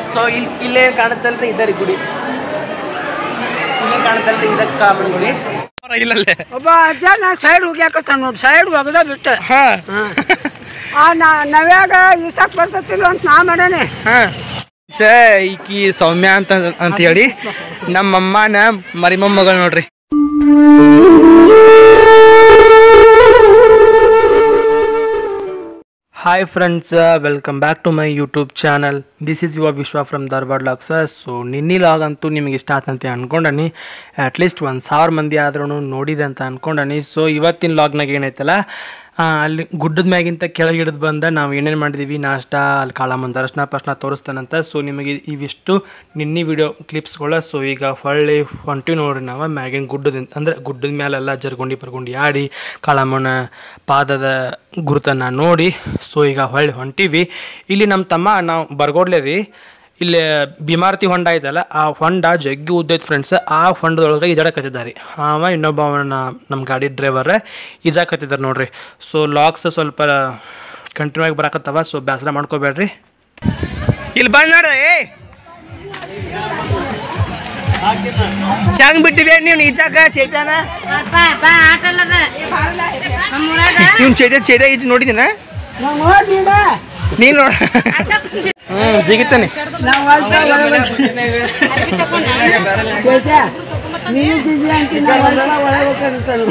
So ಇಲ್ಲಿ ಇಲ್ಲೇ ಕಾಣುತ್ತಲ್ರಿ ಇದರಿ ಗುಡಿ ಇಲ್ಲೇ ಕಾಣುತ್ತಲ್ರಿ ಇದಕ್ಕೆ ಕಾಮನ ಗುಡಿ ಇಲ್ಲಲ್ಲೇ ಒಬ್ಬ ಅಜ್ಜ ನಾ ಸೈಡ್ ಹೋಗ್ಯಾಕತ್ತ ನೋಡಿ ಸೈಡ್ ಒಗದ ಬಿಟ್ಟೆ ಹಾ ಆ ನಾ ನವ್ಯಾಗ ಈಸಾಕ್ ಬರ್ತತಿಲ್ಲ ಅಂತ ನಾ ಮಾಡೇನೆ ಹಾ ಸ ಈಕಿ ಸೌಮ್ಯ ಅಂತ ಅಂತ ಹೇಳಿ ನಮ್ಮಮ್ಮನ ಮರಿ ಮೊಮ್ಮಗಳು ನೋಡ್ರಿ hi friends welcome back to my YouTube channel this is Yuva Vishwa from Dharwad logs so ನಿನ್ನೆ ಲಾಗ್ ಅಂತೂ ನಿಮಗೆ ಇಷ್ಟ ಆತಂತ ಅನ್ಕೊಂಡನಿ ಅಟ್ಲೀಸ್ಟ್ ಒಂದು ಸಾವಿರ ಮಂದಿ ಆದ್ರೂ ನೋಡಿದೆ ಅಂತ ಅನ್ಕೊಂಡನಿ ಸೊ ಇವತ್ತಿನ ಲಾಗ್ನಾಗ ಏನೈತಲ್ಲ ಆ, ಅಲ್ಲಿ ಗುಡ್ಡದ ಮ್ಯಾಗಿಂತ ಕೆಳಗೆ ಹಿಡಿದು ಬಂದ ನಾವು ಏನೇನು ಮಾಡಿದ್ದೀವಿ ನಾಷ್ಟ ಅಲ್ಲಿ ಕಾಳಮ್ಮನ ದರ್ಶನ ಪರ್ಶನ ತೋರಿಸ್ತಾನಂತ ಸೊ ನಿಮಗೆ ಇವಿಷ್ಟು ನಿನ್ನೆ ವಿಡಿಯೋ ಕ್ಲಿಪ್ಸ್ಗಳ ಸೊ ಈಗ ಹೊಳ್ಳಿ ಹೊಂಟಿವಿ ನೋಡ್ರಿ ನಾವು ಮ್ಯಾಗಿನ ಗುಡ್ಡದಿಂದ ಅಂದರೆ ಗುಡ್ಡದ ಮೇಲೆಲ್ಲ ಜರ್ಗುಂಡಿ ಪರ್ಗುಂಡಿ ಆಡಿ ಕಾಳಮ್ಮನ ಪಾದದ ಗುರುತನ್ನು ನೋಡಿ ಸೊ ಈಗ ಹೊಳ್ಳಿ ಹೊಂಟಿವಿ ಇಲ್ಲಿ ನಮ್ಮ ತಮ್ಮ ನಾವು ಬರ್ಗೋಡ್ಲೆ ರೀ ಇಲ್ಲಿ ಬಿಮಾರತಿ ಹೊಂಡ ಐತಲ್ಲ ಆ ಹೊಂಡ ಜಗ್ಗಿ ಉದ್ದೈತೆ ಫ್ರೆಂಡ್ಸ್ ಆ ಹೊಂಡದೊಳಗೆ ಈಜಾಡಕತ್ತಿದ್ದಾರೆ ಅವ ಇನ್ನೊಬ್ಬ ಅವನ ನಮ್ಮ ಗಾಡಿ ಡ್ರೈವರ್ ಈಜಾಕತ್ತಿದ್ದಾರೆ ನೋಡ್ರಿ ಸೊ ಲಾಕ್ಸ್ ಸ್ವಲ್ಪ ಕಂಟಿನ್ಯೂ ಆಗಿ ಬರಾಕತ್ತವ ಸೊ ಬೇಸರ ಮಾಡ್ಕೋಬೇಡ್ರಿ ಇಲ್ಲಿ ಬಂದ್ ನೋಡ್ರಿ ಏ ಹೆಂಗ್ ಬಿಟ್ಟಿರಿ ನೀವು ಈಜಾಕ ಚೈತಾನ ನೀವು ಚೈತ ಚೈತ ಈಜ್ ನೋಡಿದಿನ ನಾವು ನೋಡ್ಲಿಲ್ಲ ನೀನು ನೋಡ ಹ್ಞೂ ಜಿಗಿತಾನೆ ನಾವು ಅಲ್ಪ ಒಳಗೆ ನೀವು ಬಿಜಿ ಅಂತ ನಾವು ಅಲ್ಪ ಒಳಗೆ ಹೋಗ್ತಿರ್ತಾನೆ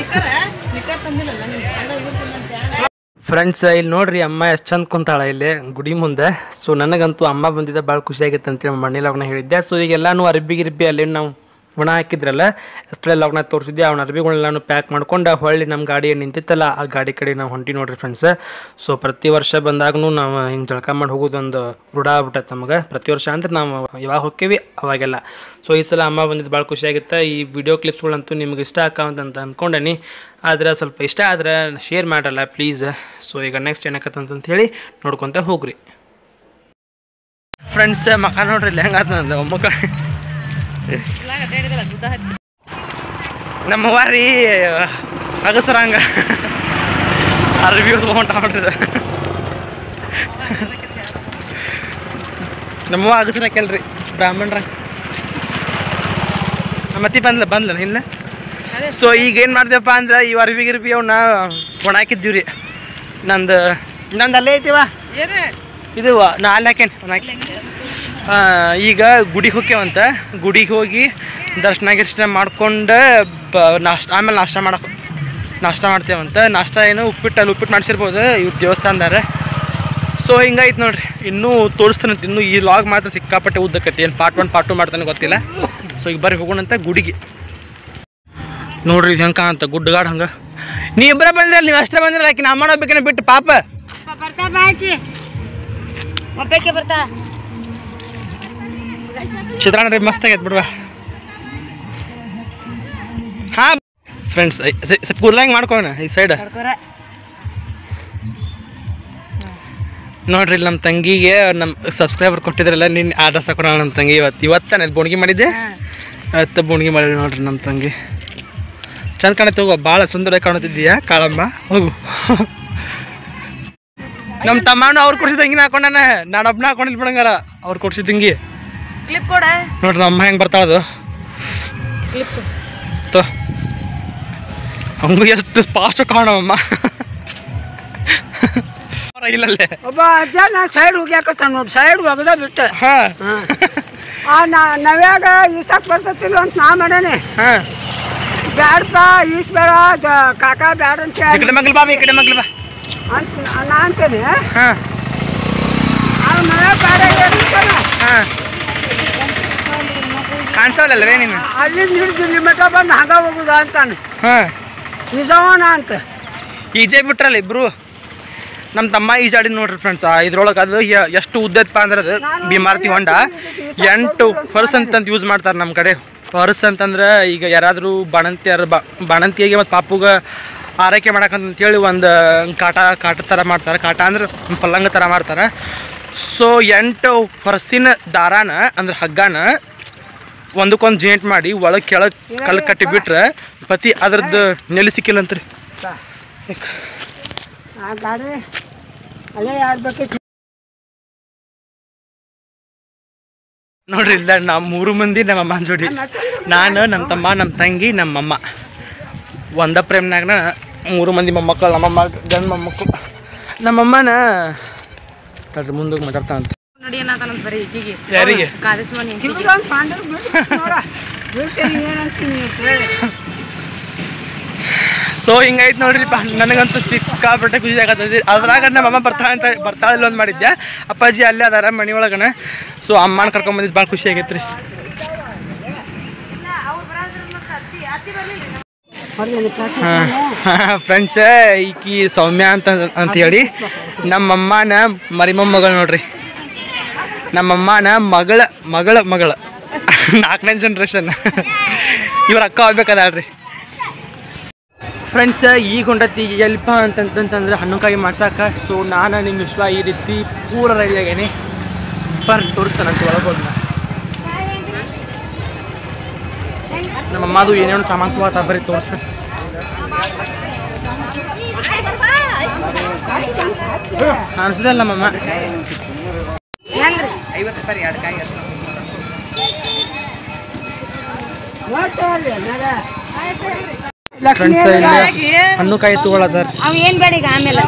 ಫ್ರೆಂಡ್ಸ್ ಇಲ್ಲಿ ನೋಡ್ರಿ ಅಮ್ಮ ಎಷ್ಟು ಚಂದ ಕುಂತಾಳ ಇಲ್ಲಿ ಗುಡಿ ಮುಂದೆ ಸೊ ನನಗಂತೂ ಅಮ್ಮ ಬಂದಿದ್ದ ಭಾಳ ಖುಷಿ ಆಗಿತ್ತು ಅಂತೇಳಿ ಮಣ್ಣಿ ಲಾಗ್ನ ಹೇಳಿದ್ದೆ ಸೊ ಈಗ ಎಲ್ಲಾನು ಅರ್ಬಿ ಗಿರ್ಬಿ ಅಲ್ಲಿ ನಾವು ಒಣ ಹಾಕಿದ್ರಲ್ಲ ಅಷ್ಟೇ ಲಾಗ್ನ ತೋರಿಸಿದ್ದೆ ಅವ್ನ ಅರ್ಬಿಗಳೆಲ್ಲಾನು ಪ್ಯಾಕ್ ಮಾಡ್ಕೊಂಡು ಹೊಳ್ಳಿ ನಮ್ಮ ಗಾಡಿ ಏನ್ ನಿಂತಿತ್ತಲ್ಲ ಆ ಗಾಡಿ ಕಡೆ ನಾವು ಹೊಂಟಿ ನೋಡ್ರಿ ಫ್ರೆಂಡ್ಸ್ ಸೊ ಪ್ರತಿ ವರ್ಷ ಬಂದಾಗೂ ನಾವು ಹಿಂಗೆ ಜಳಕ ಮಾಡಿ ಹೋಗೋದೊಂದು ರೂಢ ಆಗ್ಬಿಟ್ಟೈತೆ ನಮಗೆ ಪ್ರತಿ ವರ್ಷ ಅಂದ್ರೆ ನಾವು ಯಾವಾಗ ಹೋಕ್ಕೇವಿ ಅವಾಗೆಲ್ಲ ಸೊ ಈ ಸಲ ಅಮ್ಮ ಬಂದಿದ್ದು ಭಾಳ ಖುಷಿಯಾಗಿತ್ತು ಈ ವಿಡಿಯೋ ಕ್ಲಿಪ್ಸ್ಗಳಂತೂ ನಿಮ್ಗೆ ಇಷ್ಟ ಆಕಾವಂತ ಅನ್ಕೊಂಡೇನಿ ಆದ್ರೆ ಸ್ವಲ್ಪ ಇಷ್ಟ ಆದ್ರೆ ಶೇರ್ ಮಾಡಲ್ಲ ಪ್ಲೀಸ್ ಸೊ ಈಗ ನೆಕ್ಸ್ಟ್ ಏನಕತ್ತಂತ ಹೇಳಿ ನೋಡ್ಕೊತ ಹೋಗ್ರಿ ಫ್ರೆಂಡ್ಸ್ ಮಕ ನೋಡ್ರಿ ಇಲ್ಲಿ ಹೆಂಗಾತ ನಂದು ಒಮ್ಮಕ್ಕ ನಮ್ಮ ರೀ ಅಗಸರಂಗ ಅರ್ಬಿ ಹೊಂಟ ಹೊಂಟಿದ ನಮ್ಮವ್ವ ಅಗಸರ ಕೆಲ್ರಿ ಬ್ರಾಹ್ಮಣರ ಮತ್ತೆ ಬಂದ್ಲ ಬಂದ್ಲ ಇಲ್ಲ ಸೊ ಈಗ ಏನು ಮಾಡ್ದೇವಪ್ಪ ಅಂದ್ರೆ ಈ ಅರ್ಬಿ ಗಿರ್ಬಿ ಅವನ್ನ ಒಣ ಹಾಕಿದ್ದೀವಿ ರೀ ನಂದು ನಂದು ಅಲ್ಲೇ ಐತಿವ ಇದು ನಾ ಅಲ್ಲಿ ಹಾಕೇನಿ ಒಣ ಹಾಕಿ ಆ, ಈಗ ಗುಡಿಗೆ ಹೋಗ್ಯವಂತ ಗುಡಿಗೆ ಹೋಗಿ ದರ್ಶನ ಗಿರ್ಶನ ಮಾಡ್ಕೊಂಡು ಬ ನಾಷ್ಟ ಆಮೇಲೆ ನಾಷ್ಟ ಮಾಡಕ್ಕೆ ನಾಷ್ಟ ಮಾಡ್ತೇವಂತ ನಾಷ್ಟ ಏನು ಉಪ್ಪಿಟ್ಟು ಅಲ್ಲಿ ಉಪ್ಪಿಟ್ಟು ಮಾಡಿಸಿರ್ಬೋದು ಇವ್ರ ದೇವಸ್ಥಾನದಾರ ಸೊ ಹಿಂಗೈತೆ ನೋಡ್ರಿ ಇನ್ನೂ ತೋರಿಸ್ತಾನಂತ ಇನ್ನೂ ಈ ಲಾಗ್ ಮಾತ್ರ ಸಿಕ್ಕಾಪಟ್ಟೆ ಉದ್ದಕ್ಕೈತಿ ಏನು ಪಾರ್ಟ್ ಒನ್ ಪಾರ್ಟ್ ಟು ಮಾಡ್ತಾನೆ ಗೊತ್ತಿಲ್ಲ ಸೊ ಈಗ ಬರ್ರಿ ಹೋಗೋಣಂತ ಗುಡಿಗೆ ನೋಡ್ರಿ ಇದು ಹೆಂಗೆ ಕಾಣಂತ ಗುಡ್ಡಗಾಡ್ ಹಂಗೆ ನೀ ಇಬ್ಬರೇ ಬಂದ್ರಲ್ಲ ನೀವು ಅಷ್ಟೇ ಬಂದ್ರಲ್ಲ ಆಕಿ ನಾ ಮಾಡೋಬೇಕೇನ ಬಿಟ್ಟು ಪಾಪ ಬರ್ತಾ ಬಾಕಿ ಒಬ್ಬಕ್ಕೆ ಬರ್ತಾ ಚಿತ್ರಾನ್ನ ರೀ ಮಸ್ತ್ ಆಗೈತೆ ಬಿಡ್ವಾ ಹಾಂ ಫ್ರೆಂಡ್ಸ್ ಸ್ವಲ್ಪ ಕೂದ್ಲಂಗೆ ಮಾಡ್ಕೋಣ ಈ ಸೈಡ್ ಕರ್ಕೊರ ನೋಡ್ರಿ ಇಲ್ಲಿ ನಮ್ಮ ತಂಗಿಗೆ ನಮ್ಮ ಸಬ್ಸ್ಕ್ರೈಬರ್ ಕೊಟ್ಟಿದ್ರಲ್ಲ ನಿನ್ನ ಆರ್ಡರ್ಸ್ ಹಾಕೋಣ ನಮ್ಮ ತಂಗಿ ಇವತ್ತು ಇವತ್ತಾನೆ ಬೋಣಿಗೆ ಮಾಡಿದ್ದೆ ಇವತ್ತು ಬೋಣಿಗೆ ಮಾಡಿ ನೋಡ್ರಿ ನಮ್ಮ ತಂಗಿ ಚಂದ ಕಾಣತ್ತೆ ಹೋಗು ಭಾಳ ಸುಂದರವಾಗಿ ಕಾಣುತ್ತಿದ್ದೀಯಾ ಕಾಳಮ್ಮ ಹೋಗು ನಮ್ಮ ತಮ್ಮನು ಅವ್ರು ಕೊಡ್ಸಿದ ತಂಗಿನ ಹಾಕೊಂಡಾನ ನಾನು ಒಬ್ಬನ ಹಾಕೊಂಡಿಲ್ಲ ಬಿಡಂಗಾರ ಅವ್ರು ಕೊಡ್ಸಿದ ತಂಗಿ ಕ್ಲಿಪ್ ಕೊಡ ನೋಡ್ರಿ ನಮ್ಮ ಹೆಂಗೆ ಬರ್ತಾಳದು ಕ್ಲಿಪ್ ತೋ ಹಂಗೂ ಎಷ್ಟು ಫಾಸ್ಟ್ ಕಾಣವಮ್ಮ ಇಲ್ಲಲ್ಲೇ ಒಬ್ಬ ಅಜ್ಜ ನಾ ಸೈಡ್ ಹೋಗ್ಯಾಕತ್ತ ನೋಡಿ ಸೈಡ್ ಒಗದ ಬಿಟ್ಟೆ ಹಾ ಆ ನಾ ನವ್ಯಾಗ ಈಸಾಕ್ ಬರ್ತತಿಲ್ಲ ಅಂತ ನಾ ಮಾಡೇನೆ ಹಾ ಬ್ಯಾಡಪ್ಪ ಈಸ್ ಬೇಡ ದ- ಕಾಕ ಬ್ಯಾಡ ಅಂತ ಈ ಹೇಳಿ ಕಡೆ ಮಗ್ಲು ಬಾ ಈ ಕಡೆ ಮಗ್ಲು ಬಾ ಅಂತ ನಾ ಅಂತೇನೆ ಹಾ ಆ ಮನೆ ಬ್ಯಾಡ ಏನಿರ್ತಾನೆ ಹಾ ಕಾಣಿಸಲ್ಲವೇ ನೀನು ಅಲ್ಲಿಂದ ಹಿಡಿದು ಇಲ್ಲಿ ಮಠ ಬಂದು ಹಂಗ ಹೋಗುದ ಅಂತಾನೆ ಹಾ ನಿಜವನ ಅಂತ ಈಜೆ ಬಿಟ್ರಲ್ಲ ಇಬ್ರು ನಮ್ಮ ತಮ್ಮ ಈಜಾಡಿ ನೋಡ್ರಿ ಫ್ರೆಂಡ್ಸ್ ಇದ್ರೊಳಗೆ ಅದು ಯ- ಎಷ್ಟು ಉದ್ದೈತಪ್ಪ ಅಂದ್ರೆ ಅದು ಬಿಮಾರತಿ ಹೊಂಡ ಎಂಟು ಪರ್ಸ್ ಅಂತಂದು ಯೂಸ್ ಮಾಡ್ತಾರೆ ನಮ್ಮ ಕಡೆ ಪರ್ಸ್ ಅಂತಂದ್ರೆ ಈಗ ಯಾರಾದರೂ ಬಾಣಂತಿಯರ ಬಾ ಬಾಣಂತಿಯಾಗಿ ಮತ್ತು ಪಾಪುಗ ಆರೈಕೆ ಮಾಡಕ್ಕಂತ ಹೇಳಿ ಒಂದು ಕಾಟ ಕಾಟ ಥರ ಮಾಡ್ತಾರೆ ಕಾಟ ಅಂದ್ರೆ ಪಲ್ಲಂಗ ಥರ ಮಾಡ್ತಾರೆ ಸೊ ಎಂಟು ಪರ್ಸಿನ ದಾರಾನ ಅಂದ್ರೆ ಹಗ್ಗಾನ ಒಂದಕ್ಕೊಂದು ಜೇಂಟ್ ಮಾಡಿ ಒಳಗೆ ಕೆಳಗೆ ಕಲ್ಲು ಕಟ್ಟಿ ಬಿಟ್ರೆ ಪತಿ ಅದ್ರದ್ದು ನೆಲೆ ಸಿಕ್ಕಿಲ್ಲಂತ್ರಿ ಆ ಗಾಡಿ ಅಲ್ಲೇ ಆಡ್ಬೇಕಿತ್ತು ನೋಡ್ರಿ ಇಲ್ಲ ನಾವು ಮೂರು ಮಂದಿ ನಮ್ಮ ಅಮ್ಮನ ಜೋಡಿ ನಾನು ನಮ್ಮ ತಮ್ಮ ನಮ್ಮ ತಂಗಿ ನಮ್ಮಮ್ಮ ಒಂದ ಪ್ರೇಮ್ನಾಗನ ಮೂರು ಮಂದಿ ಮೊಮ್ಮಕ್ಕಳು ನಮ್ಮಮ್ಮ ಗಂಡು ಮೊಮ್ಮಕ್ಕಳು ನಮ್ಮಮ್ಮನ ತಡ್ರಿ ಮುಂದೋಗಿ ಮಾತಾಡ್ತಾನಂತ ನೋಡಿ ಏನಾತನಂತ ಬರೀ ಈಕಿಗೆ ಯಾರಿಗೆ ಕಾದೇಶ್ವರ ನಿಂತಿಗೆ ಇವ್ರೊಂದು ಪಾಂಡವ್ ಬಿಟ್ಟು ನೋಡ ಬಿಡ್ತೀನಿ ಏನಂತೀನಿ ಅಂತ ಹೇಳಿ ಸೊ ಹಿಂಗೈತೆ ನೋಡ್ರಿಪ್ಪ ನನಗಂತೂ ಸಿಕ್ಕಾಪಟ್ಟೆ ಖುಷಿ ಆಗತ್ತದ ಅದ್ರಾಗ ನಮ್ಮಮ್ಮ ಬರ್ತಾ ಅಂತ ಬರ್ತಾಳಿಲ್ಲ ಅಂತ ಮಾಡಿದ್ದೆ ಅಪ್ಪಾಜಿ ಅಲ್ಲೇ ಅದಾರ ಮನೆ ಒಳಗನ ಸೊ ಅಮ್ಮನ ಕರ್ಕೊಂಬಂದಿದ್ದು ಭಾಳ ಖುಷಿ ಆಗೈತ್ರಿ ಫ್ರೆಂಡ್ಸ್ ಈಕಿ ಸೌಮ್ಯ ಅಂತ ಅಂತ ಹೇಳಿ ನಮ್ಮಮ್ಮನ ಮರಿಮೊಮ್ಮಗಳು ನೋಡ್ರಿ ನಮ್ಮಮ್ಮನ ಮಗಳ ಮಗಳ ಮಗಳ ನಾಲ್ಕನೇ ಜನ್ರೇಷನ್ ಇವ್ರ ಅಕ್ಕ ಆಗ್ಬೇಕದಾಳ್ರಿ ಫ್ರೆಂಡ್ಸ್ ಈಗ ಹೊಂಟತಿ ಎಲ್ಪ ಅಂತಂತಂದ್ರೆ ಹಣ್ಣುಕಾಯಿ ಮಾಡ್ಸಕ್ಕ ಸೊ ನಾನು ನಿಮ್ಮ ವಿಶ್ವ ಈ ರೀತಿ ಪೂರ ರೆಡಿ ಆಗೇನಿ ಬರ್ರಿ ತೋರಿಸ್ತಾನಂತ ಒಳಗೆ ಹೋದ್ನ ನಮ್ಮ ಅಮ್ಮದು ಏನೇನು ಸಾಮಾನು ತಗೋತ ಬರ್ರಿ ತೋರಿಸ್ತಾನೆ ಕಾಣಿಸ್ದಲ್ಲ ನಮ್ಮಮ್ಮ ಹೆಂಗ್ರಿ ನೋಡ್ತಾ ಇರ್ಲಿ, ನಡ. ಲಕ್ಷ್ಮೀ ಫ್ರೆಂಡ್ಸ್ ಇಲ್ಲಿ ಹಣ್ಣು ಕಾಯಿ ತಗೊಳದಾರ ಅವ್ ಏನ್ ಬೇಡ ಈಗ ಆಮೇಲೆ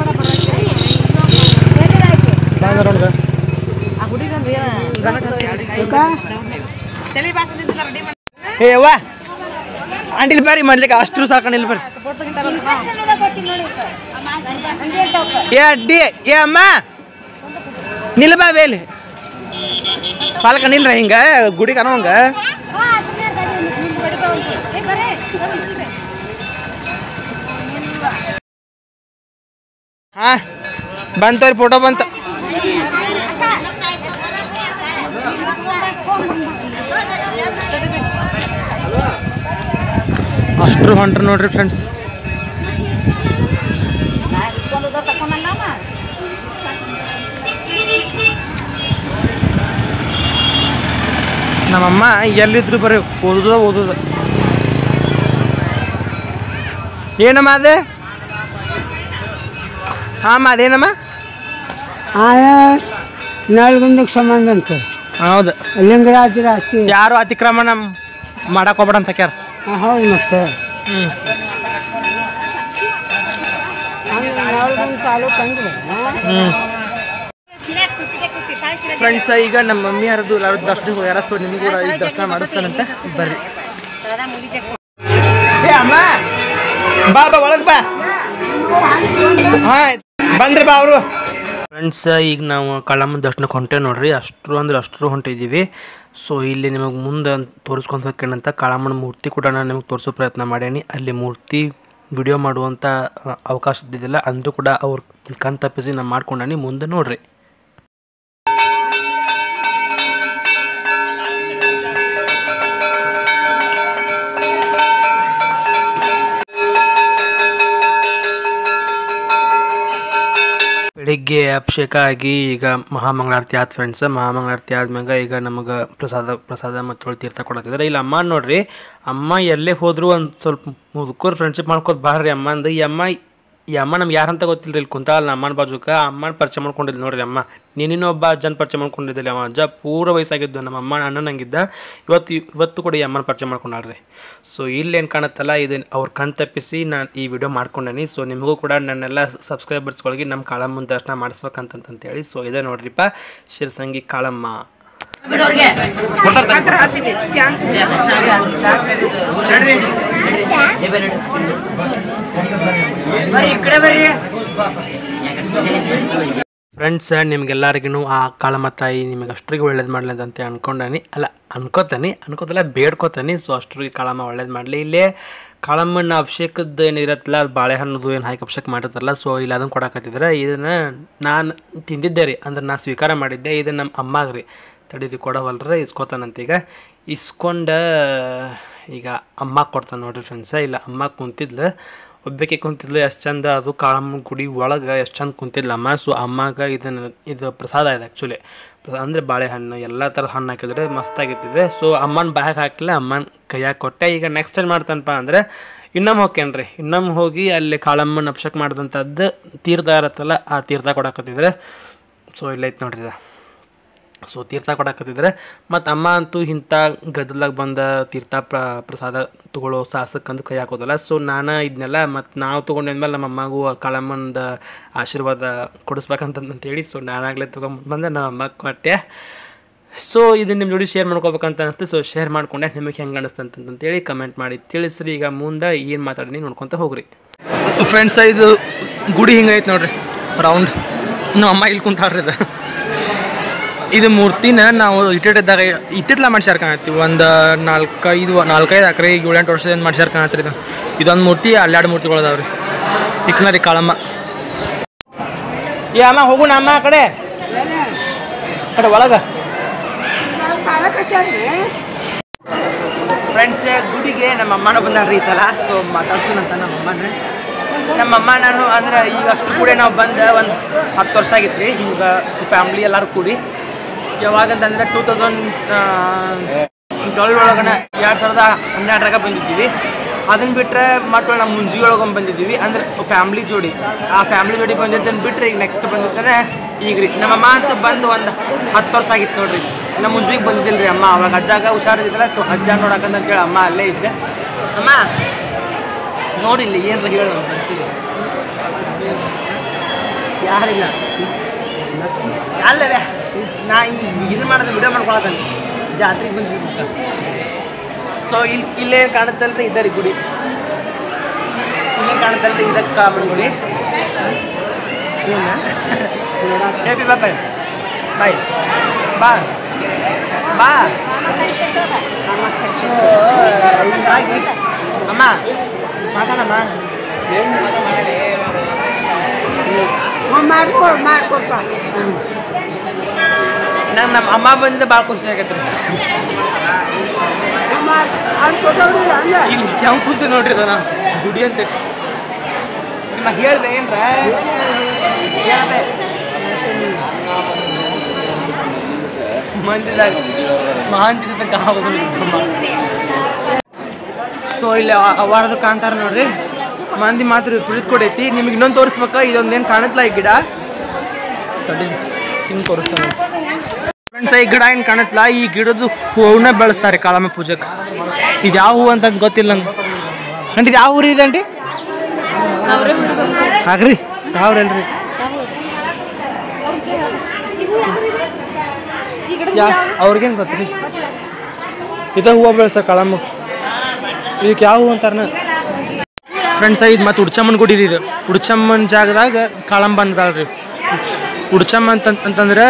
ಏ ಅವ್ವ ಆಂಟಿಲ್ ಬರ್ರಿ ಮಾಡ್ಲಿಕ್ಕೆ ಅಷ್ಟು ಸಾಕಣಿಲ್ ಬರ್ರಿ ಏ ಅಡ್ಡಿ ಏ ಅಮ್ಮ ನಿಲ್ಬಾ ಬೇಲಿ ಸಾಲಕ ನಿಲ್ರ ಹಿಂಗ ಗುಡಿ ಕಾಣೋಂಗ ಹಾ ಬಂತವ್ರಿ ಫೋಟೋ ಬಂತ ಅಷ್ಟ್ರು ಹೊಂಟ್ರು ನೋಡ್ರಿ ಫ್ರೆಂಡ್ಸ್ ನಮ್ಮಮ್ಮ ಎಲ್ಲಿದ್ರು ಬರೀ ಓದುದ ಓದುದ ಏನಮ್ಮ ಅದೇ ಹಾಂ ಅದೇನಮ್ಮ ಆಯಾ ನಲ್ಗುಂದಕ್ಕೆ ಸಂಬಂಧ ಅಂತ ಹೌದು ಲಿಂಗರಾಜರ ಆಸ್ತಿ ಯಾರು ಅತಿಕ್ರಮಣ ಮಾಡಕ್ ಹೋಗ್ಬೇಡ ಅಂತ ಕ್ಯಾರ ಆ, ಹೌದು ಮತ್ತೆ ಹ್ಮ್ ನಲ್ಗುಂದ ತಾಲೂಕು ಅಂದ್ರೆ ಹ್ಮ್ ಫ್ರೆಂಡ್ಸ್ ಈಗ ನಮ್ಮ ಮಮ್ಮಿ ಯಾರದು ಯಾರು ದರ್ಶನ ಹೋಗ್ಯಾರ ಸೊ ನಿಮಗೂ ಕೂಡ ಈ ದರ್ಶನ ಮಾಡಿಸ್ತಾನಂತ ಬರ್ರಿ ಏ ಅಮ್ಮ ಬಾ ಬಾ ಒಳಗ್ ಬಾ ಹಾ ಬಂದ್ರಿ ಬಾ ಅವರು ಫ್ರೆಂಡ್ಸ್ ಈಗ ನಾವು ಕಳ್ಳಮ್ಮ ದರ್ಶನಕ್ಕೆ ಹೊಂಟೇವೆ ನೋಡ್ರಿ ಅಷ್ಟರು ಅಂದ್ರೆ ಅಷ್ಟರು ಹೊಂಟಿದ್ದೀವಿ ಸೊ ಇಲ್ಲಿ ನಿಮಗೆ ಮುಂದೆ ತೋರಿಸ್ಕೊಂಡು ಹೋಗ್ಕೇನಂತ ಕಾಳಮ್ಮನ ಮೂರ್ತಿ ಕೂಡ ನಾನು ನಿಮಗೆ ತೋರಿಸೋ ಪ್ರಯತ್ನ ಮಾಡೇನಿ ಅಲ್ಲಿ ಮೂರ್ತಿ ವಿಡಿಯೋ ಮಾಡುವಂಥ ಅ, ಅವಕಾಶ ಇದ್ದಿದ್ದಿಲ್ಲ ಅಂದರೂ ಕೂಡ ಅವ್ರ ಕಣ್ ತಪ್ಪಿಸಿ ನಾನು ಮಾಡ್ಕೊಂಡಾನಿ ಮುಂದೆ ನೋಡ್ರಿ ಬೆಳಿಗ್ಗೆ ಅಭಿಷೇಕ ಆಗಿ ಈಗ ಮಹಾಮಂಗಳಾರತಿ ಆದ ಫ್ರೆಂಡ್ಸ್ ಮಹಾಮಂಗಳಾರತಿ ಆದ್ಮ್ಯಾಗ ಈಗ ನಮಗೆ ಪ್ರಸಾದ ಪ್ರಸಾದ ಮತ್ತು ತೀರ್ಥ ಕೊಡತ್ತಿದ್ದಾರೆ ಇಲ್ಲಿ ಅಮ್ಮ ನೋಡ್ರಿ ಅಮ್ಮ ಎಲ್ಲೇ ಹೋದ್ರು ಒಂದು ಸ್ವಲ್ಪ ಮುದುಕರು ಫ್ರೆಂಡ್ಶಿಪ್ ಮಾಡ್ಕೋತ ಬಾರ್ರಿ ಅಮ್ಮ ಅಂದ ಈ ಅಮ್ಮ ಈ ಅಮ್ಮ ನಮ್ಗೆ ಯಾರಂತ ಗೊತ್ತಿಲ್ಲ ಇಲ್ಲಿ ಕುಂತಾಳ ಅಮ್ಮನ ಬಾಜುಕ ಅಮ್ಮನ ಪರಿಚಯ ಮಾಡ್ಕೊಂಡಿಲ್ಲ ನೋಡ್ರಿ ಅಮ್ಮ ನೀನಿನ್ನೂ ಒಬ್ಬ ಅಜ್ಜನ ಪರಿಚಯ ಮಾಡ್ಕೊಂಡಿದ್ದಿಲ್ಲ ಅವ ಅಜ್ಜ ಪೂರ ವಯಸ್ಸಾಗಿದ್ದು ನಮ್ಮ ಅಮ್ಮ ಅಣ್ಣನಂಗಿದ್ದ ಇವತ್ತು ಇವತ್ತು ಕೂಡ ಈ ಅಮ್ಮನ ಪರಿಚಯ ಮಾಡ್ಕೊಂಡಾಳ್ರಿ ಸೊ ಇಲ್ಲೇನು ಕಾಣುತ್ತಲ್ಲ ಇದು ಅವ್ರ ಕಣ್ ತಪ್ಪಿಸಿ ನಾನು ಈ ವಿಡಿಯೋ ಮಾಡ್ಕೊಂಡೇನಿ ಸೊ ನಿಮಗೂ ಕೂಡ ನನ್ನೆಲ್ಲ ಸಬ್ಸ್ಕ್ರೈಬರ್ಸ್ಗಳಿಗೆ ನಮ್ಮ ಕಾಳಮ್ಮನ ದರ್ಶನ ಮಾಡಿಸ್ಬೇಕಂತಂತೇಳಿ ಸೊ ಇದೆ ನೋಡ್ರಿಪ್ಪ ಶಿರಸಂಗಿ ಕಾಳಮ್ಮ ಫ್ರೆಂಡ್ಸ್ ನಿಮ್ಗೆಲ್ಲರಿಗೂ ಆ ಕಾಳಮ್ಮ ತಾಯಿ ನಿಮಗೆ ಅಷ್ಟ್ರಿಗೆ ಒಳ್ಳೇದು ಮಾಡಲಿ ಅಂತ ಅನ್ಕೊಂಡಾನಿ ಅಲ್ಲ ಅನ್ಕೋತಾನೆ ಅನ್ಕೋತಲ್ಲ ಬೇಡ್ಕೋತಾನೆ ಸೊ ಅಷ್ಟ್ರಿಗೆ ಕಾಳಮ್ಮ ಒಳ್ಳೇದು ಮಾಡಲಿ ಇಲ್ಲೇ ಕಾಳಮ್ಮನ ಅಭಿಷೇಕದ ಏನಿರತ್ತಲ್ಲ ಅದು ಬಾಳೆಹಣ್ಣದು ಏನು ಹಾಕಿ ಅಭಿಷೇಕ ಮಾಡಿರ್ತಾರಲ್ಲ ಸೊ ಇಲ್ಲಿ ಅದನ್ನು ಕೊಡಕತ್ತಿದ್ರೆ ಇದನ್ನು ನಾನು ತಿಂದಿದ್ದೆ ರೀ ಅಂದ್ರೆ ನಾನು ಸ್ವೀಕಾರ ಮಾಡಿದ್ದೆ ಇದು ನಮ್ಮ ಅಮ್ಮಾಗ ರೀ ತಡೀರಿ ಕೊಡವಲ್ರ ಇಸ್ಕೋತಾನಂತ ಈಗ ಇಸ್ಕೊಂಡ ಈಗ ಅಮ್ಮ ಕೊಡ್ತಾನೆ ನೋಡ್ರಿ ಫ್ರೆಂಡ್ಸ ಇಲ್ಲ ಅಮ್ಮ ಕುಂತಿದ್ಲು ಒಬ್ಬಾಕೆ ಕುಂತಿದ್ಲು ಎಷ್ಟು ಚಂದ ಅದು ಕಾಳಮ್ಮನ ಗುಡಿ ಒಳಗೆ ಎಷ್ಟು ಚಂದ ಕುಂತಿದ್ಲು ಅಮ್ಮ ಸೊ ಅಮ್ಮಗೆ ಇದನ್ನು ಇದು ಪ್ರಸಾದ ಇದೆ ಆ್ಯಕ್ಚುಲಿ ಅಂದರೆ ಬಾಳೆಹಣ್ಣು ಎಲ್ಲ ಥರದ ಹಣ್ಣು ಹಾಕಿದ್ರೆ ಮಸ್ತಾಗಿತ್ತಿದೆ ಸೊ ಅಮ್ಮನ ಬ್ಯಾಗ್ ಹಾಕಿಲ್ಲ ಅಮ್ಮನ ಕೈಯಾಗ ಕೊಟ್ಟೆ ಈಗ ನೆಕ್ಸ್ಟ್ ಏನು ಮಾಡ್ತಾನಪ್ಪ ಅಂದರೆ ಇನ್ನೊಮ್ಮೆ ಹೋಗ್ಕೇನ್ರಿ ಇನ್ನೊಮ್ಮೆ ಹೋಗಿ ಅಲ್ಲಿ ಕಾಳಮ್ಮನ ಅಭಿಷೇಕ ಮಾಡಿದಂಥದ್ದು ತೀರ್ಥ ಇರತ್ತಲ್ಲ ಆ ತೀರ್ಥ ಕೊಡಕತ್ತಿದ್ರೆ ಸೊ ಇಲ್ಲೈತೆ ನೋಡ್ರಿ ಇದು ಸೊ ತೀರ್ಥ ಕೊಡಕತ್ತಿದ್ರೆ ಮತ್ತು ಅಮ್ಮ ಅಂತೂ ಇಂಥ ಗದ್ದಲಾಗ ಬಂದ ತೀರ್ಥ ಪ್ರ ಪ್ರಸಾದ ತಗೊಳ್ಳೋ ಸಾಹಸಕ್ಕಂದು ಕೈ ಹಾಕೋದಲ್ಲ ಸೊ ನಾನು ಇದನ್ನೆಲ್ಲ ಮತ್ತು ನಾವು ತೊಗೊಂಡಿದ್ಮೇಲೆ ನಮ್ಮ ಅಮ್ಮಗೂ ಕಾಳಮ್ಮಂದ ಆಶೀರ್ವಾದ ಕೊಡಿಸ್ಬೇಕಂತಂತೇಳಿ ಸೊ ನಾನಾಗಲೇ ತೊಗೊಂಬಂದೆ ನಮ್ಮ ಅಮ್ಮ ಕೊಟ್ಟೆ ಸೊ ಇದನ್ನ ನಿಮ್ಮ ಜೋಡಿ ಶೇರ್ ಮಾಡ್ಕೋಬೇಕಂತ ಅನಿಸ್ತು ಸೊ ಶೇರ್ ಮಾಡ್ಕೊಂಡೆ ನಿಮಗೆ ಹೆಂಗೆ ಅನಿಸ್ತು ಅಂತಂತೇಳಿ ಕಮೆಂಟ್ ಮಾಡಿ ತಿಳಿಸ್ರಿ ಈಗ ಮುಂದೆ ಏನು ಮಾತಾಡಿ ನೋಡ್ಕೊತ ಹೋಗ್ರಿ ಫ್ರೆಂಡ್ಸ್ ಇದು ಗುಡಿ ಹಿಂಗೈತೆ ನೋಡ್ರಿ ರೌಂಡ್ ನಮ್ಮ ಅಮ್ಮ ಇಲ್ಲಿ ಕುಂತಾರ್ರಿ ಇದು ಇದು ಮೂರ್ತಿನ ನಾವು ಇಟ್ಟಿದ್ದಾಗ ಇತ್ತಿತ್ಲ ಮಾಡ್ಸ್ಯಾರ ಕಾಣತ್ತಿ ಒಂದು ನಾಲ್ಕೈದು ನಾಲ್ಕೈದು ಎಕರೆ ಏಳೆಂಟು ವರ್ಷದಿಂದ ಮಾಡ್ಸ್ಯಾರ ಕಾಣತ್ರಿ ಇದು ಇದೊಂದು ಮೂರ್ತಿ ಅಲ್ಲೆರಡು ಮೂರ್ತಿಗಳು ಅದಾವ್ರಿ ಇಕ್ನ ರೀ ಕಾಳಮ್ಮ ಏ ಅಮ್ಮ ಹೋಗೋಣ ಅಮ್ಮ ಆ ಕಡೆ ಆ ಕಡೆ ಒಳಗೆ ಫ್ರೆಂಡ್ಸ್ ಗುಡಿಗೆ ನಮ್ಮ ಅಮ್ಮನ ಬಂದಾಳ್ರಿ ಈ ಸಲ ಸೊ ಮಾತಾಡ್ಸೋಣಂತ ನಮ್ಮ ಅಮ್ಮನ ನಮ್ಮ ಅಮ್ಮ ನಾನು ಅಂದ್ರೆ ಈಗ ಅಷ್ಟು ಕೂಡ ನಾವು ಬಂದು ಒಂದು ಹತ್ತು ವರ್ಷ ಆಗಿತ್ತು ರೀ ಹಿಂಗೆ ಫ್ಯಾಮ್ಲಿ ಎಲ್ಲರೂ ಕೂಡಿ ಯಾವಾಗಂತಂದ್ರೆ ಟೂ ತೌಸಂಡ್ ಟ್ವೆಲ್ ಒಳಗನೆ ಎರಡು ಸಾವಿರದ ಹನ್ನೆರಡರಾಗ ಬಂದಿದ್ದೀವಿ ಅದನ್ನ ಬಿಟ್ಟರೆ ಮತ್ತೆ ನಮ್ಮ ಮುಂಜಿ ಒಳಗೊಂದು ಬಂದಿದ್ದೀವಿ ಅಂದ್ರೆ ಫ್ಯಾಮ್ಲಿ ಜೋಡಿ ಆ ಫ್ಯಾಮ್ಲಿ ಜೋಡಿ ಬಂದಿದ್ದನ್ನು ಬಿಟ್ಟರೆ ಈಗ ನೆಕ್ಸ್ಟ್ ಬಂದಿದ್ದಾನೆ ಈಗ ರೀ ನಮ್ಮ ಅಮ್ಮ ಅಂತೂ ಬಂದು ಒಂದು ಹತ್ತು ವರ್ಷ ಆಗಿತ್ತು ನೋಡ್ರಿ ನಮ್ಮ ಮುಂಜಿಗೆ ಬಂದಿದ್ದಿಲ್ಲ ರೀ ಅಮ್ಮ ಅವಾಗ ಅಜ್ಜಾಗ ಹುಷಾರಿದ್ದಿಲ್ಲ ಸೊ ಅಜ್ಜ ನೋಡಕಂತೇಳಿ ಅಮ್ಮ ಅಲ್ಲೇ ಇದ್ದೆ ಅಮ್ಮ ನೋಡಿಲ್ಲ ಏನ್ರ ಹೇಳು ಮನ್ಸಿಗೆ ಯಾರಿಲ್ಲ ಅಲ್ಲವೇ ನಾ ಇದು ಮಾಡೋದು ವಿಡಿಯೋ ಮಾಡ್ಕೊಳತಾನೆ ಜಾತ್ರೆಗೆ ಬಂದಿದ್ದ ಸೊ ಇಲ್ಲಿ ಇಲ್ಲೇನು ಕಾಣುತ್ತಲ್ರಿ ಇದ್ದಾರೆ ಗುಡಿ ಇಲ್ಲಿ ಕಾಣುತ್ತಲ್ರಿ ಇದಕ್ಕೆ ಕಾಮನ್ ಗುಡಿ ಹೇಪಿ ಬಾ ಬಾಯ್ ಬಾಯ್ ಬಾ ಬಾ So, ಹಿಂಗಾಗಿ ಅಮ್ಮ ಮಾತಾಡಮ್ಮ ಮಾಡ್ಕೊ ಮಾಡ್ಕೊಡ್ಪ ನಂಗೆ ನಮ್ಮ ಅಮ್ಮ ಬಂದಿದ್ದೆ ಭಾಳ ಖುಷಿ ಆಗತ್ತೆ ರೀ ಅದು ಕೊಟ್ಟವ್ರಿಲ್ಲ ಹಂಗೆ ಇಲ್ಲಿ ಯಾವ ಕೂತು ನೋಡ್ರಿ ಅದು ನಾವು ಗುಡಿ ಅಂತ ನಿಮ್ಮ ಹೇಳ್ದೆ ಏನ್ರ ಹೇಳ್ದೆ ಮಂದಿದಾಗ ಮಹಾಂತಿ ತನಕ ಸೊ ಇಲ್ಲಿ ಅವಾರ್ದು ಕಾಣ್ತಾರ ನೋಡ್ರಿ ಮಂದಿ ಮಾತ್ರ ಕುಳಿತು ಕೊಡೈತಿ ನಿಮ್ಗೆ ಇನ್ನೊಂದು ತೋರಿಸ್ಬೇಕ ಇದೊಂದೇನು ಕಾಣತ್ಲ ಈ ಗಿಡ ತಡಿ ಹಿಂಗೆ ತೋರಿಸ್ತಾನೆ ಫ್ರೆಂಡ್ಸ್ ಈ ಗಿಡ ಏನು ಕಾಣತ್ಲ ಈ ಗಿಡದ್ದು ಹೂವನ್ನ ಬೆಳೆಸ್ತಾರೆ ಕಾಳಮ್ಮ ಪೂಜೆಗೆ ಇದು ಯಾವ ಹೂವು ಅಂತ ಗೊತ್ತಿಲ್ಲ ನಂಗೆ ಅಂಟಿ ಇದು ಯಾವ ಊರು ಇದೆ ಅಂಟಿ ಹಾಗ್ರಿ ತಾವ್ರಲ್ರಿ ಯಾ ಅವ್ರಿಗೇನು ಗೊತ್ತ್ರಿ ಇದ ಹೂವು ಬೆಳೆಸ್ತಾರೆ ಕಾಳಮ್ಮ ಇದಕ್ಕೆ ಯಾವ ಹೂವು ಅಂತಾರನ ಫ್ರೆಂಡ್ಸ್ ಇದು ಮತ್ತೆ ಉಡ್ಚಮ್ಮನ ಗುಡಿ ರೀ ಇದು ಉಡ್ಚಮ್ಮನ ಜಾಗದಾಗ ಕಾಳಮ್ಮ ಬಂದದಾಳ್ರಿ ಉಡ್ಚಮ್ಮ ಅಂತ ಅಂತಂದ್ರೆ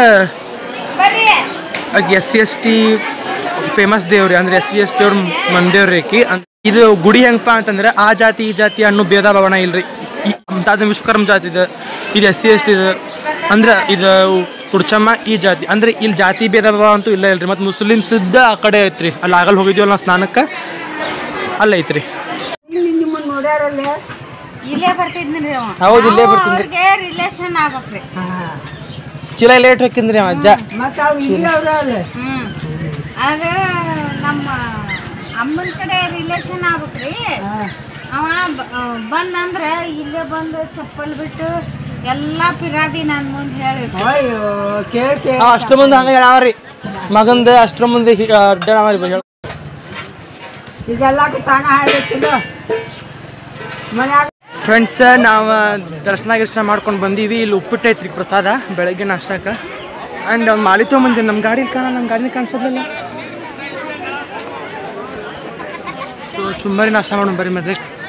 S C S T famous ದೇವ್ರಿ ಅಂದ್ರೆ ಎಸ್ ಸಿ ಎಸ್ ಟಿ ಅವ್ರ ಮಂದೇವ್ರಿ ಆಕಿ ಅನ್- ಇದು ಗುಡಿ ಹೆಂಗಪ್ಪ ಅಂತಂದ್ರೆ ಆ ಜಾತಿ ಈ ಜಾತಿ ಅನ್ನೋ ಭೇದ ಭಾವನ ಇಲ್ರಿ ಈ ತಾತ ವಿಶ್ವಕರ್ಮ ಜಾತಿ ಇದೆ ಇದು ಎಸ್ ಸಿ ಎಸ್ ಟಿ ಇದೆ ಅಂದ್ರೆ ಇದು ಕುಡ್ಚಮ್ಮ ಈ ಜಾತಿ ಅಂದ್ರೆ ಇಲ್ಲಿ ಜಾತಿ ಭೇದ ಭಾವ ಅಂತೂ ಇಲ್ಲ ಇಲ್ರಿ ಮತ್ತು ಮುಸ್ಲಿಮ್ಸ್ ಇದ್ದ ಆ ಕಡೆ ಐತ್ರಿ ಅಲ್ಲಿ ಆಗಲ್ ಹೋಗಿದ್ವಲ್ಲ ನಾವು ಸ್ನಾನಕ್ಕೆ ಅಲ್ಲ ಐತ್ರಿ ನಿಮ್ಮನ್ನ ನೋಡ್ಯಾರಲ್ಲ ಇಲ್ಲೇ ಬರ್ತಿದ್ನಿ ಅವ ಹೌದು ಇಲ್ಲೇ ಬರ್ತೀನಿ ಅವ್ರಿಗೆ ರಿಲೇಷನ್ ಆಗ್ಬೇಕ್ರಿ ಚೀಲ ಲೇಟ್ ಹಾಕಿಂದ್ರಿ ಅವ ಅಜ್ಜ ಮತ್ತೆ ಅವು ಇಲ್ಲಿ ಅವ್ರಲ್ಲ ಹ್ಮ್ ಅದ ನಮ್ಮ ಅಮ್ಮನ ಕಡೆ ರಿಲೇಷನ್ ಆಗ್ಬೇಕ್ರಿ ಅವ ಬ- ಆ, ಬಂದಂದ್ರ ಇಲ್ಲೇ ಬಂದು ಚಪ್ಪಲ್ ಬಿಟ್ಟು ಎಲ್ಲಾ ಪಿರಾದಿ ನನ್ ಮುಂದೆ ಹೇಳಿ ಅಯ್ಯೋ ಕೇಳ್ ಕೇಳ ಆ, ಅಷ್ಟ್ರ ಮುಂದೆ ಹಂಗೆ ಹೇಳಾವ್ರಿ ಮಗಂದ ಅಷ್ಟ್ರ ಮುಂದೆ ಹಿ- ಆ, ಅಡ್ಡಾಡಾವ್ರಿ ಬ- ಹೇಳ್- ಇದೆಲ್ಲ ತಾಣ ಆಗಿತ್ತಿಲ್ಲ ಮನ್ಯಾಗ ಫ್ರೆಂಡ್ಸ್ ನಾವು ದರ್ಶನ ಗಿರ್ಶನ ಮಾಡ್ಕೊಂಡು ಬಂದೀವಿ ಇಲ್ಲಿ ಉಪ್ಪಿಟ್ಟು ಐತ್ರಿ ಪ್ರಸಾದ ಬೆಳಗ್ಗೆ ನಾಷ್ಟಕ್ಕೆ ಆ್ಯಂಡ್ ಅವ್ನು ಮಾಲಿ ತೊಗೊಂಬಂದಿನಿ ನಮ್ಮ ಗಾಡಿ ಕಾಣ ನಮ್ಮ ಗಾಡಿನ ಕಾಣಿಸೋದಿಲ್ಲ ಸೊ ಚುಮ್ಮರಿ ನಾಷ್ಟ ಮಾಡೋಣ ಬರ್ರಿ ಮತ್ತೆ